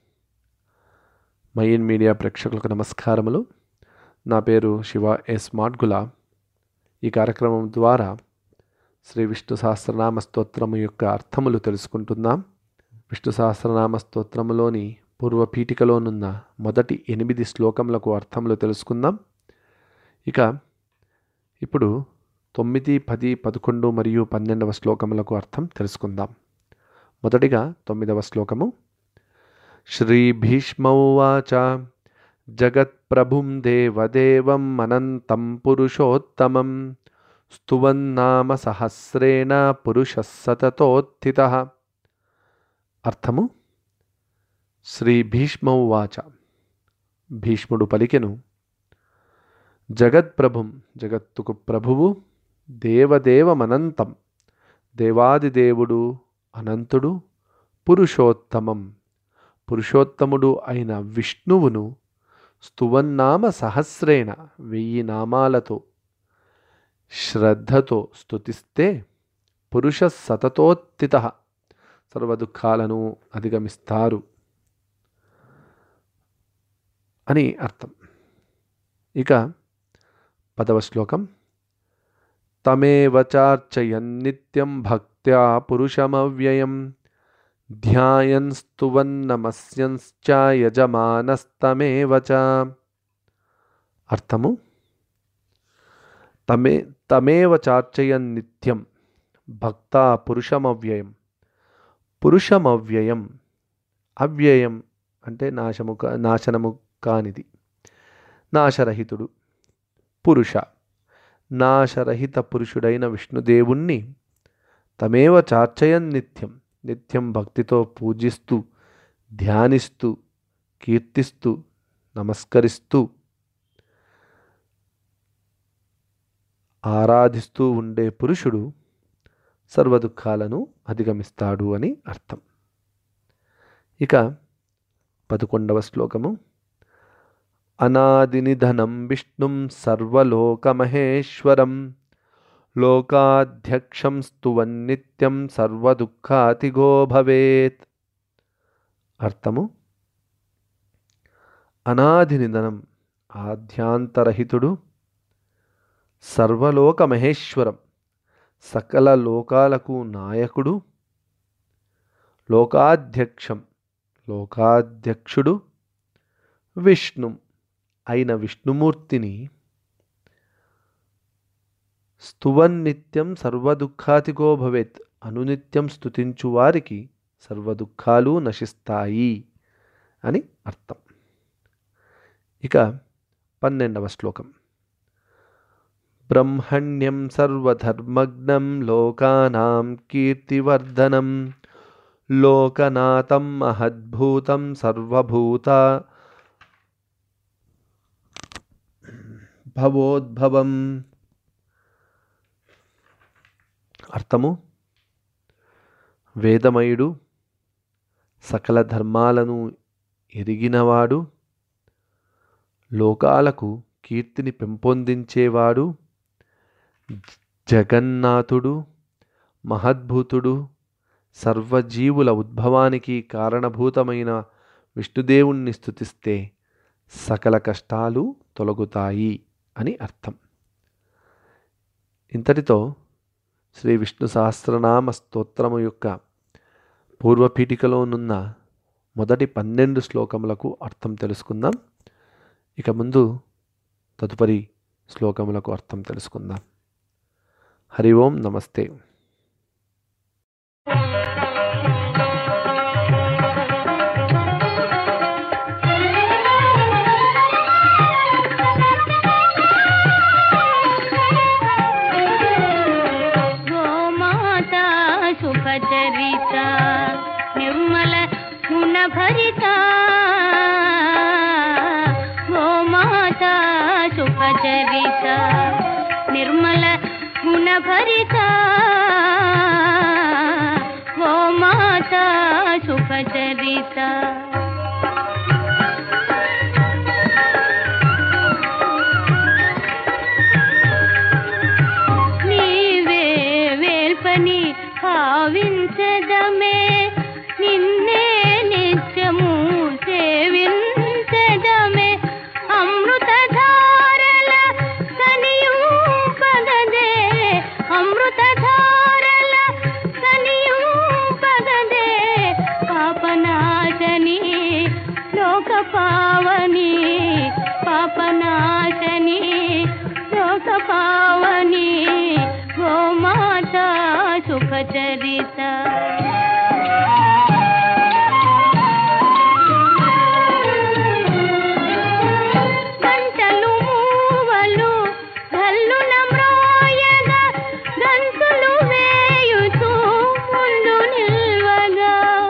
mine media ప్రేక్షకులకు నమస్కారములు నా పేరు శివ ఎస్ మాడ్గుల ఈ కార్యక్రమం ద్వారా శ్రీ విష్ణు సహస్రనామ స్తోత్రము యొక్క అర్థములు తెలుసుకుంటున్నాం విష్ణు సహస్రనామ స్తోత్రములోని పూర్వ పీఠికలోనున్న మొదటి ఎనిమిది శ్లోకములకు అర్థములు తెలుసుకుందాం ఇక ఇప్పుడు తొమ్మిది పది పదకొండు మరియు పన్నెండవ శ్లోకములకు అర్థం తెలుసుకుందాం మొదటిగా తొమ్మిదవ శ్లోకము శ్రీ భీష్మౌవాచ జగత్ప్రభుం దేవదేవం అనంతం పురుషోత్తమం స్తువన్నామ సహస్రేణ పురుష సతతోత్థిత అర్థము శ్రీ భీష్మౌవాచ భీష్ముడు పలికెను జగత్ప్రభుం జగత్తుకు ప్రభువు దేవదేవమనంతం దేవాదిదేవుడు అనంతుడు పురుషోత్తమం పురుషోత్తముడు అయిన విష్ణువును స్తువన్నామ సహస్రేణ వెయ్యి నామాలతో శ్రద్ధతో స్తుతిస్తే పురుష సతతోత్థిత సర్వదుఖాలను అధిగమిస్తారు అని అర్థం ఇక పదవ శ్లోకం తమేవ చార్చయన్ నిత్యం భక్త్యా పురుషమవ్యయం ధ్యాయన్ స్తువన్నమస్యంశ్చ యజమానస్తమేవ చ అర్థము తమే తమేవ చార్చయన్ నిత్యం భక్త పురుషమవ్యయం పురుషమవ్యయం అవ్యయం అంటే నాశము కా నాశనము కానిది నాశరహితుడు పురుష నాశరహిత పురుషుడైన విష్ణుదేవుణ్ణి తమేవ చార్చయన్ నిత్యం నిత్యం భక్తితో పూజిస్తూ ధ్యానిస్తూ కీర్తిస్తూ నమస్కరిస్తూ ఆరాధిస్తూ ఉండే పురుషుడు సర్వదుఖాలను అధిగమిస్తాడు అని అర్థం ఇక పదకొండవ శ్లోకము అనాదినిధనం విష్ణుం సర్వలోకమహేశ్వరం లోకాధ్యక్షం స్తువన్నిత్యం సర్వదుఃఖాతిగో భవేత్ అర్థము అనాదినిధనం ఆద్యాంతరహితుడు సర్వలోక మహేశ్వరం సకల లోకాలకు నాయకుడు లోకాధ్యక్షం లోకాధ్యక్షుడు విష్ణు అయిన విష్ణుమూర్తిని స్తువన్నిత్యం సర్వదుఃఖాతిగో భవేత్ అనునిత్యం స్తుతించు వారికి సర్వదుఖాలు నశిస్తాయి అని అర్థం ఇక పన్నెండవ శ్లోకం బ్రహ్మణ్యం సర్వధర్మగ్నం లోకానాం కీర్తివర్ధనం లోకనాథం మహద్భూతం సర్వభూత భవోద్భవం అర్థము వేదమయుడు సకల ధర్మాలను ఎరిగినవాడు లోకాలకు కీర్తిని పెంపొందించేవాడు జగన్నాథుడు మహద్భూతుడు సర్వజీవుల ఉద్భవానికి కారణభూతమైన విష్ణుదేవుణ్ణి స్తుతిస్తే సకల కష్టాలు తొలగుతాయి అని అర్థం ఇంతటితో శ్రీ విష్ణు సహస్రనామ స్తోత్రము యొక్క పూర్వపీఠికలోనున్న మొదటి పన్నెండు శ్లోకములకు అర్థం తెలుసుకుందాం ఇక ముందు తదుపరి శ్లోకములకు అర్థం తెలుసుకుందాం హరి ఓం నమస్తే గోమాతా సుఖచరిత నిర్మల గుణభరిత గోమాతా సుఖచరిత నిర్మల గుణభరిత గోమాతా సుఖచరిత నీవే వేల్పని భావించదమే నిన్నే నిత్యము సేవించదమే అమృతధారల కనియు పగదే అమృతధారల కనియు పగదే పాపనాశని లోక పావని పాపనాశని లోక పావని గోమాత సుఖచరిత గంటలు మూవలు గల్లున మ్రోయగా గంతులు వేయుతూ ముందు నిల్వగా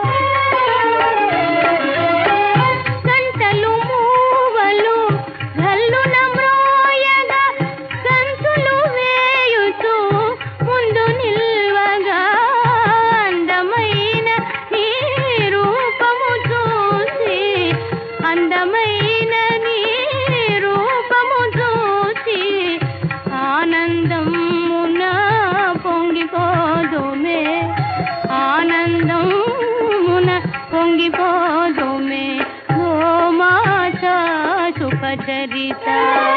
గంటలు మూవలు గల్లున మ్రోయగా గంతులు వేయుతూ ముందు నిల్వగా అందమైన నీ రూపము చూసి అందమైన నీ రూపము చూసి ఆనందమున పొంగిపోదుమే ఆనందమున పొంగిపోదుమే గోమాత సుఖచరిత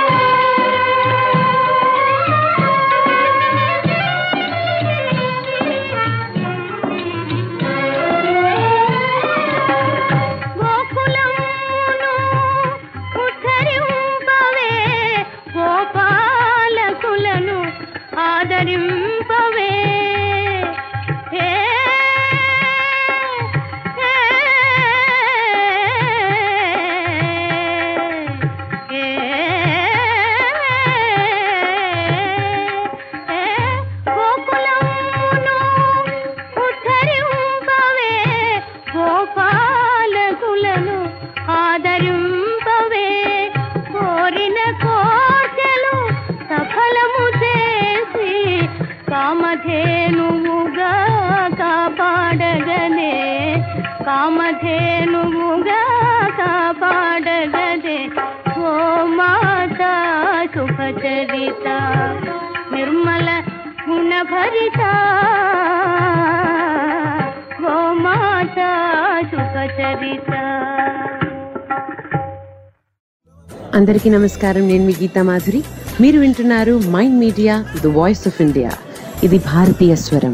గోకులమును ఉద్ధరింపవే గోపాలకులను ఆదరింపవే ఏ, ఏ, ఏ, ఏ, గోకులమును ఉద్ధరింపవే గోపాలకులను ఆదరింపవే కోరిన కోర్కెలు సఫలము చేసి కామధేనువుగా కాపాడగనే కామధేనువుగా కాపాడగదే గోమాత సుఖచరిత నిర్మల గుణభరిత గోమాత సుఖచరిత అందరికీ నమస్కారం నేను మీ గీతా మాధురి మీరు వింటున్నారు Mind Media the voice of India ఇది భారతీయ స్వరం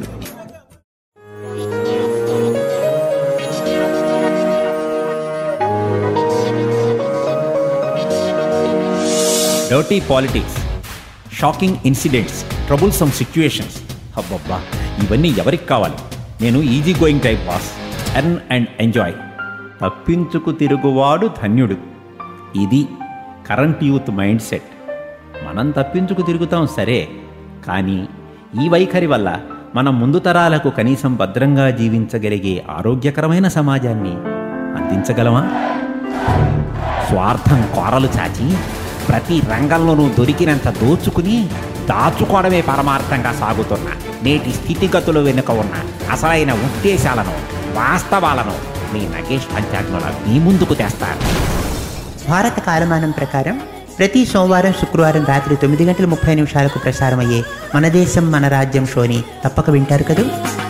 dirty politics shocking incidents troublesome situations అబ్బబ్బా ఇవన్నీ ఎవరికి కావాలి నేను easy going type boss earn and enjoy తప్పించుకు తిరుగువాడు ధన్యుడు ఇది కరెంట్ యూత్ మైండ్ సెట్ మనం తప్పించుకు తిరుగుతాం సరే కానీ ఈ వైఖరి వల్ల మన ముందు తరాలకు కనీసం భద్రంగా జీవించగలిగే ఆరోగ్యకరమైన సమాజాన్ని అందించగలమా స్వార్థం కోరలు చాచి ప్రతి రంగంలోనూ దొరికినంత దోచుకుని దాచుకోవడమే పరమార్థంగా సాగుతున్న నేటి స్థితిగతులు వెనుక ఉన్న అసలైన ఉద్దేశాలను వాస్తవాలను మీ నగేష్ పంచాగ్నుల మీ ముందుకు తెస్తారు భారత కాలమానం ప్రకారం ప్రతి సోమవారం శుక్రవారం రాత్రి తొమ్మిది గంటల ముప్పై నిమిషాలకు ప్రసారమయ్యే మన దేశం మన రాజ్యం షోని తప్పక వింటారు కదూ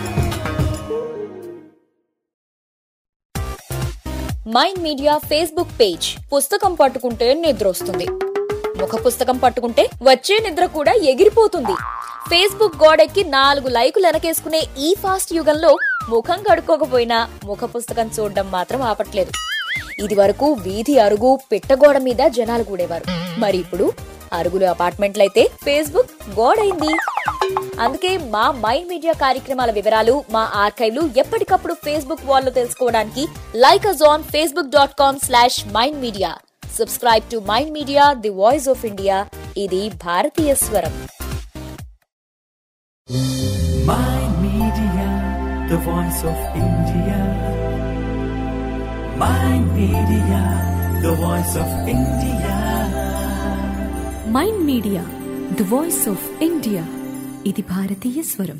మైండ్ మీడియా ఫేస్బుక్ పేజ్ పుస్తకం పట్టుకుంటే నిద్ర వస్తుంది ముఖ పుస్తకం పట్టుకుంటే వచ్చే నిద్ర కూడా ఎగిరిపోతుంది ఫేస్బుక్ గోడెక్కి నాలుగు లైకులు వెనకేసుకునే ఈ ఫాస్ట్ యుగంలో ముఖం కడుక్కోకపోయినా ముఖ పుస్తకం చూడడం మాత్రం ఆపట్లేదు ఇది వరకు వీధి అరుగు పిట్టగోడ మీద జనాలు కూడేవారు మరి ఇప్పుడు అరుగులు అపార్ట్మెంట్లయితే ఫేస్బుక్ గోడైంది అందుకే మా మైండ్ మీడియా కార్యక్రమాల వివరాలు మా ఆర్కైవ్లు ఎప్పటికప్పుడు ఫేస్బుక్ వాల్లో తెలుసుకోవడానికి like us on Facebook dot com slash Mind Media subscribe to Mind Media the voice of India ఇది భారతీయ స్వరం Mind Media, the voice of India. Mind Media, the voice of India. Mind Media the voice of India ఇది భారతీయ స్వరం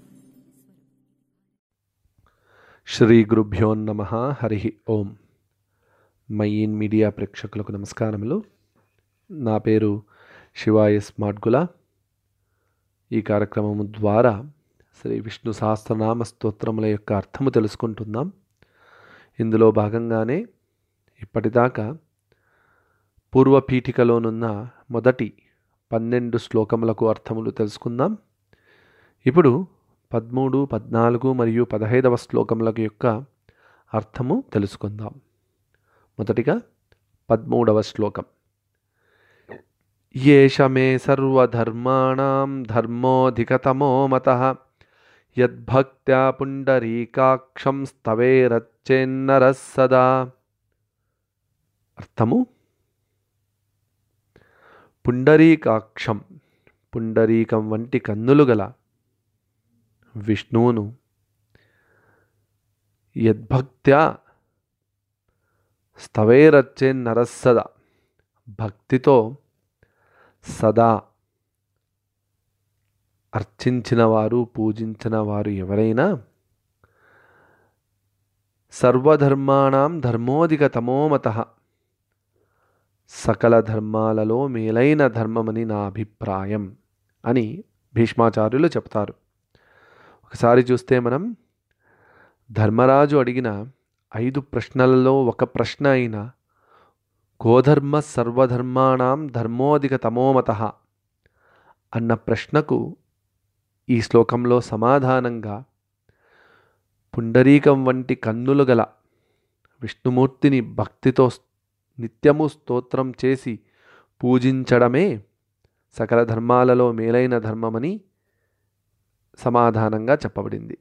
శ్రీ గురుభ్యోన్నమ హరి ఓం Mind Media ప్రేక్షకులకు నమస్కారములు నా పేరు శివాయ స్మార్ట్గుల ఈ కార్యక్రమం ద్వారా శ్రీ విష్ణు సహస్రనామ స్తోత్రముల యొక్క అర్థము తెలుసుకుంటున్నాం ఇందులో భాగంగానే ఇప్పటిదాకా పూర్వపీఠికలోనున్న మొదటి పన్నెండు శ్లోకములకు అర్థములు తెలుసుకుందాం ఇప్పుడు పదమూడు పద్నాలుగు మరియు పదహైదవ శ్లోకములకు యొక్క అర్థము తెలుసుకుందాం మొదటిగా పదమూడవ శ్లోకం ఏష మే సర్వధర్మాణం ధర్మోధికతమో మత యద్భక్త్యా పుండరీకాక్షం స్తవేరచ్చేన్నర సదా అర్థము పుండరీకాక్షం పుండరీకం వంటి కన్నులు గల విష్ణువును యద్భక్త్యా స్తవేరచ్చే నరస్సద భక్తితో సదా అర్చించిన వారు పూజించిన వారు ఎవరైనా సర్వధర్మాణం ధర్మోధికతమో మత సకల ధర్మాలలో మేలైన ధర్మమని నా అభిప్రాయం అని భీష్మాచార్యులు చెప్తారు ఒకసారి చూస్తే మనం ధర్మరాజు అడిగిన ఐదు ప్రశ్నలలో ఒక ప్రశ్న అయిన గోధర్మ సర్వధర్మాణం ధర్మోధిక తమోమత అన్న ప్రశ్నకు ఈ శ్లోకంలో సమాధానంగా పుండరీకం వంటి కన్నులు గల విష్ణుమూర్తిని భక్తితో నిత్యము స్తోత్రం చేసి పూజించడమే సకల ధర్మాలలో మేలైన ధర్మమని సమాధానంగా చెప్పబడింది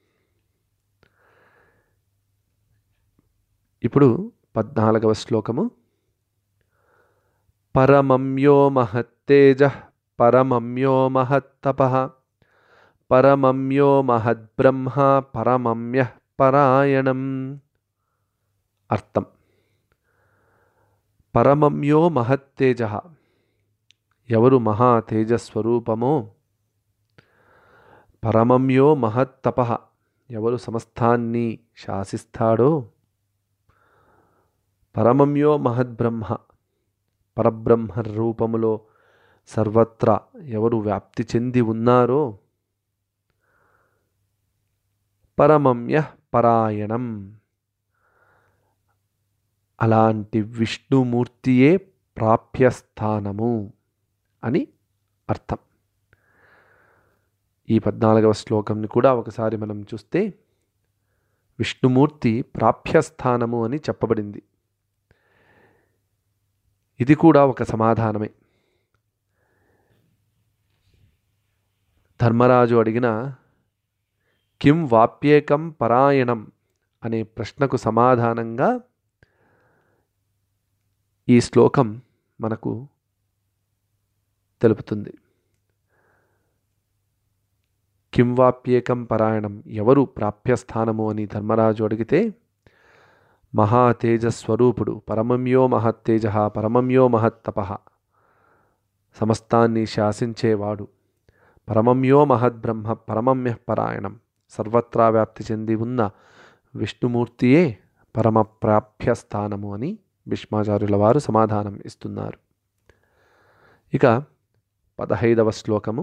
ఇప్పుడు పద్నాలుగవ శ్లోకము పరమమ్యో మహత్తేజ పరమమ్యో మహత్తప పరమమ్యో మహద్బ్రహ్మ పరమమ్య పరాయణం అర్థం పరమమ్యో మహత్తేజ ఎవరు మహా తేజస్వరూపమో పరమమ్యో మహత్తప ఎవరు సమస్తాన్ని శాసిస్తాడో పరమమ్యో మహద్బ్రహ్మ పరబ్రహ్మ రూపములో సర్వత్రా ఎవరు వ్యాప్తి చెంది ఉన్నారో పరమమ్య పరాయణం అలాంటి విష్ణుమూర్తియే ప్రాప్యస్థానము అని అర్థం ఈ పద్నాలుగవ శ్లోకంని కూడా ఒకసారి మనం చూస్తే విష్ణుమూర్తి ప్రాప్యస్థానము అని చెప్పబడింది ఇది కూడా ఒక సమాధానమే ధర్మరాజు అడిగిన కిం వాప్యేకం పరాయణం అనే ప్రశ్నకు సమాధానంగా ఈ శ్లోకం మనకు తెలుపుతుంది కిం వాప్యేకం పరాయణం ఎవరు ప్రాప్యస్థానము అని ధర్మరాజు అడిగితే మహాతేజస్వరూపుడు పరమమ్యో మహత్తేజ పరమమ్యో మహత్తప సమస్తాన్ని శాసించేవాడు పరమమ్యో మహద్బ్రహ్మ పరమమ్య పరాయణం సర్వత్రా వ్యాప్తి చెంది ఉన్న విష్ణుమూర్తియే పరమ ప్రాప్య స్థానము అని భీష్మాచార్యుల వారు సమాధానం ఇస్తున్నారు ఇక పదహైదవ శ్లోకము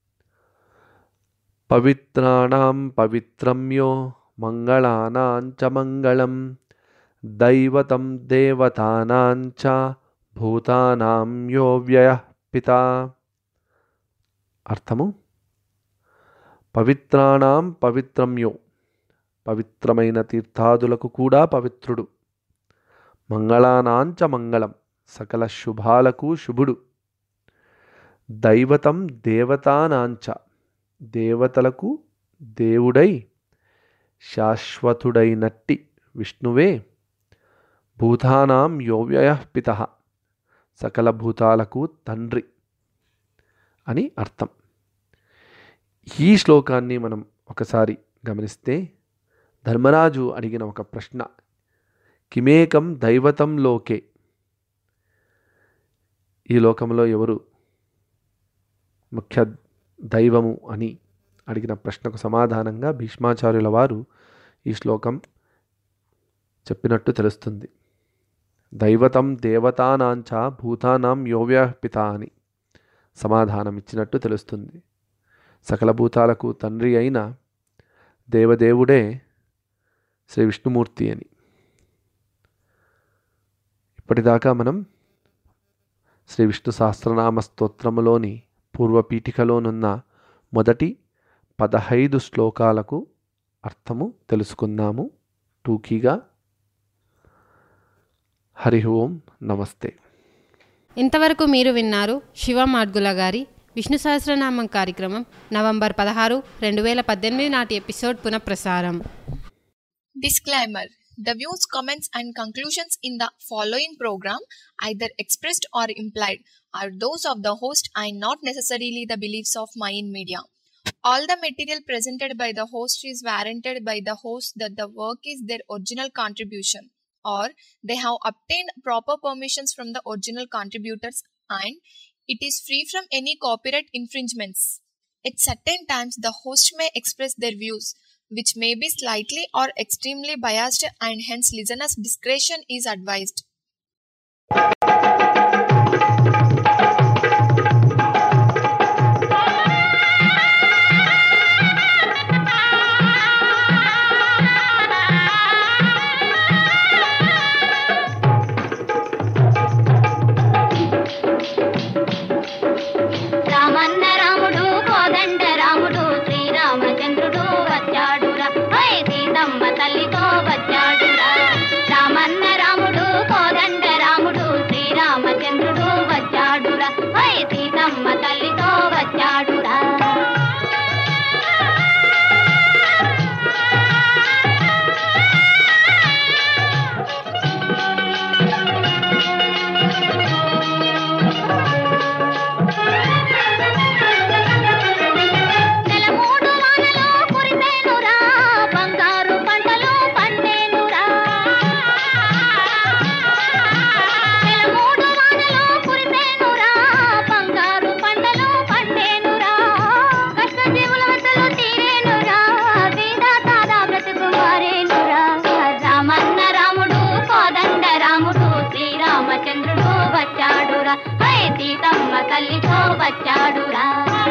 పవిత్రాణం పవిత్రమ్యో మంగళానాంచ మంగళం దైవతం దేవతానాంచ భూతానాం యో వ్యయ పిత అర్థము పవిత్రాణం పవిత్రమ్యో పవిత్రమైన తీర్థాదులకు కూడా పవిత్రుడు మంగళానాంచ మంగళం సకల శుభాలకు శుభుడు దైవతం దేవతానాంచ దేవతలకు దేవుడై శాశ్వతుడైనట్టి విష్ణువే భూతానాం యోవ్యయ పిత సకల భూతాలకు తండ్రి అని అర్థం ఈ శ్లోకాన్ని మనం ఒకసారి గమనిస్తే ధర్మరాజు అడిగిన ఒక ప్రశ్న కిమేకం దైవతం లోకే ఈ లోకంలో ఎవరు ముఖ్య దైవము అని అడిగిన ప్రశ్నకు సమాధానంగా భీష్మాచార్యుల వారు ఈ శ్లోకం చెప్పినట్టు తెలుస్తుంది దైవతం దేవతానాంచ భూతానాం యోవ్యపిత అని సమాధానం ఇచ్చినట్టు తెలుస్తుంది సకల భూతాలకు తండ్రి అయిన దేవదేవుడే శ్రీ విష్ణుమూర్తి అని ఇప్పటిదాకా మనం శ్రీ విష్ణు సహస్రనామ స్తోత్రములోని పూర్వపీఠికలోనున్న మొదటి పదహైదు శ్లోకాలకు అర్థము తెలుసుకున్నాము టూకీగా హరి ఓం నమస్తే ఇంతవరకు మీరు విన్నారు శివ మాడ్గుల గారి విష్ణు సహస్రనామం కార్యక్రమం నవంబర్ పదహారు రెండు వేల పద్దెనిమిది నాటి ఎపిసోడ్ పునఃప్రసారం Disclaimer The views, comments, and conclusions in the following program, either expressed or implied, are those of the host and not necessarily the beliefs of Mayan Media. All the material presented by the host is warranted by the host that the work is their original contribution or they have obtained proper permissions from the original contributors and it is free from any copyright infringements. At certain times, the host may express their views, which may be slightly or extremely biased, and hence listeners' discretion is advised. Ramanna రాముడు కోదండ రాముడు శ్రీరామచంద్రుడు వచ్చాడురా high Seethamma తల్లితో వచ్చాడురా రామన్న రాముడు కోదండ రాముడు శ్రీరామచంద్రుడు వచ్చాడురా high Seethamma తల్లితో వచ్చాడురా నెల మూడు వానలు కురిసేనురా బంగారు పంటలు పండేనురా నెల మూడు వానలు కురిసేనురా బంగారు పంటలు పండేనురా కష్టజీవుల వద్దలు తీరేనురా సీదా సాదా బ్రతుకు మారేనురా రామన్న రాముడు కోదండ రాముడు శ్రీరామచంద్రుడు వచ్చాడురా హై సీతమ్మ తల్లితో వచ్చాడురా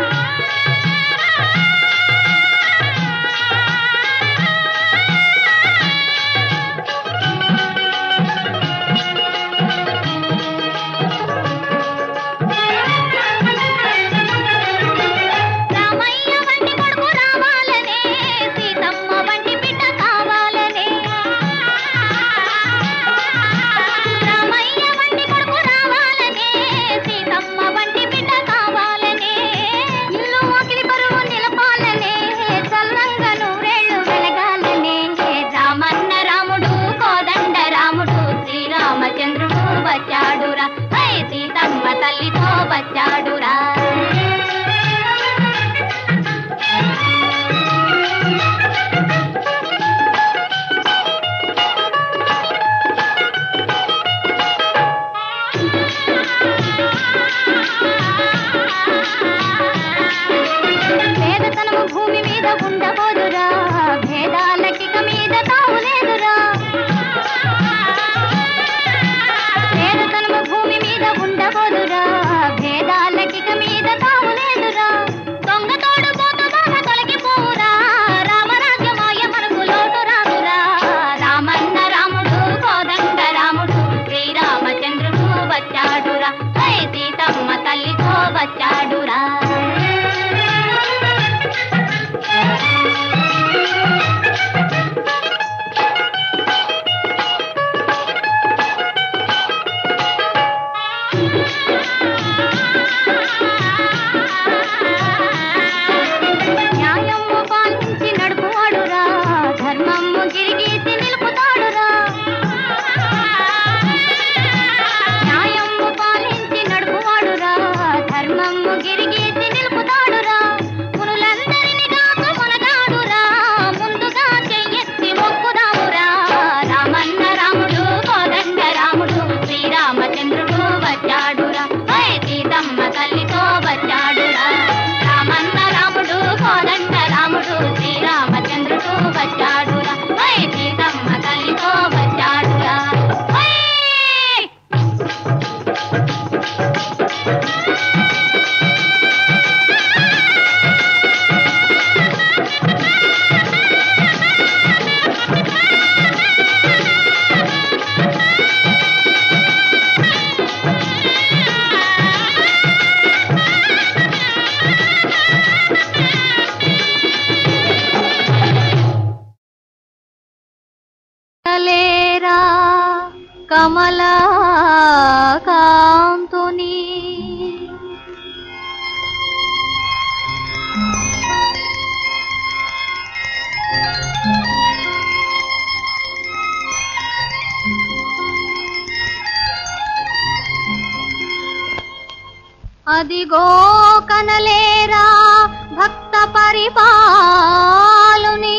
రామయ్య వంటి కొడుకు రావాలనే సీతమ్మ వంటి బిడ్డ కావాలనే రామయ్య వంటి కొడుకు రావాలనే సీతమ్మ వంటి బిడ్డ కావాలనే కాంతుని అదిగో కనలేరా భక్త పరిపాలుని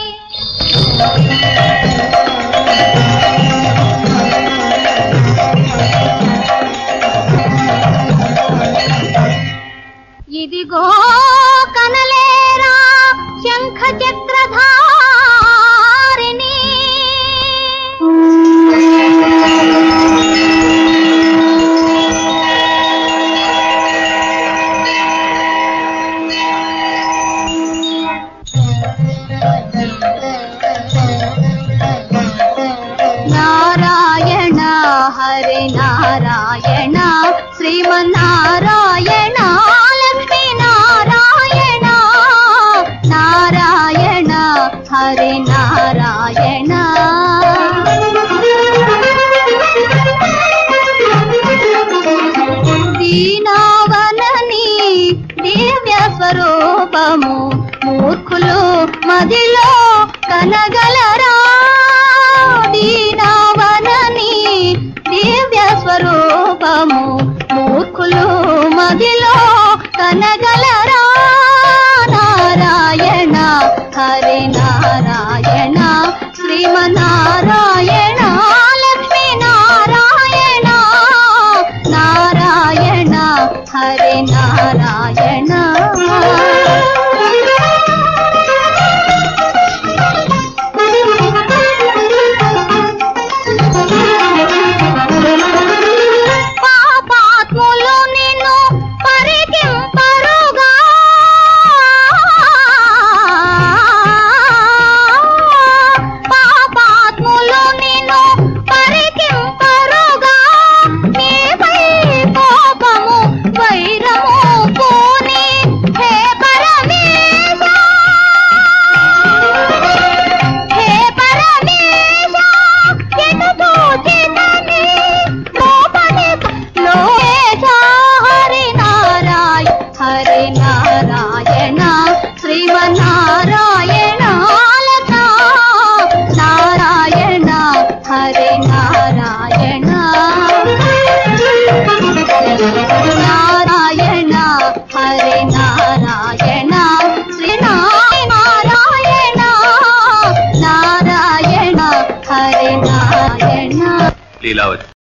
ఇదిగో కనలేరా శంఖ చక్రధారిణి నారాయణ హరి నారాయణ శ్రీమన్నారాయణ లక్ష్మీ నారాయణ నారాయణ హరి నారాయణ దీనావనని దివ్య స్వరూపము మూర్ఖులు మదిలో కనగలరా దీనావనని దివ్య స్వరూపము మూర్ఖులు మదిలో కనగలరా నారాయణ హరి నారాయణ శ్రీమన్నారాయణ లక్ష్మీ నారాయణ నారాయణ హరి నారాయణ పాపాత్ములు నిన్ను పరికింపరుగా పాపాత్ములు నిన్ను పరికింపరుగా నీపై కోపము వైరము పూని హే పరమేశ హే పరమేశ ఎటు చూచితని లోపలి లోకేశ హరి నారాయణ హరి నారాయణ శ్రీమన్నారాయణ లతా నారాయణ హరి నారాయణ నారాయణ హరి నారాయణ శ్రీ నారాయణ నారాయణ హరి నారాయణ లీలావతి